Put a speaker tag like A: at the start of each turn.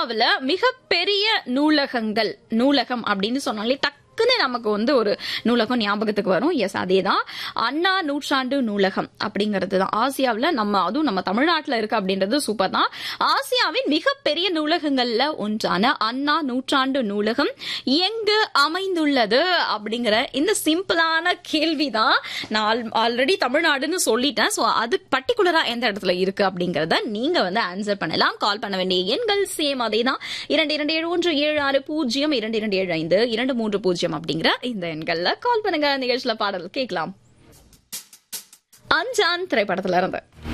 A: ஆசியாவுல மிகப்பெரிய நூலகங்கள் நூலகம் அப்படின்னு சொன்னாலே டக்குன்னு நமக்கு வந்து ஒரு நூலகம் ஞாபகத்துக்கு வரும் எஸ் அதேதான் அண்ணா நூற்றாண்டு நூலகம் அப்படிங்கிறது தான் ஆசியாவில் நம்ம அதுவும் நம்ம தமிழ்நாட்டில் இருக்கு அப்படின்றது சூப்பர் தான் ஆசியாவின் மிகப்பெரிய நூலகங்கள்ல ஒன்றான அண்ணா நூற்றாண்டு நூலகம் எங்கு அமைந்துள்ளது அப்படிங்கிற இந்த சிம்பிளான கேள்விதான் நான் ஆல்ரெடி தமிழ்நாடுன்னு சொல்லிட்டேன் ஸோ அது பர்டிகுலரா எந்த இடத்துல இருக்கு அப்படிங்கறத நீங்க வந்து ஆன்சர் பண்ணலாம் கால் பண்ண வேண்டிய எண்கள் சேம் அதே தான் இரண்டு இரண்டு ஏழு ஒன்று ஏழு ஆறு பூஜ்ஜியம் இரண்டு இரண்டு ஏழு ஐந்து இரண்டு மூன்று பூஜ்ஜியம் அப்படிங்கிற இந்த எண்கள்ல கால் பண்ணுங்க நிகழ்ச்சியில பாடல் கேட்கலாம் அஞ்சான் திரைப்படத்துல இருந்து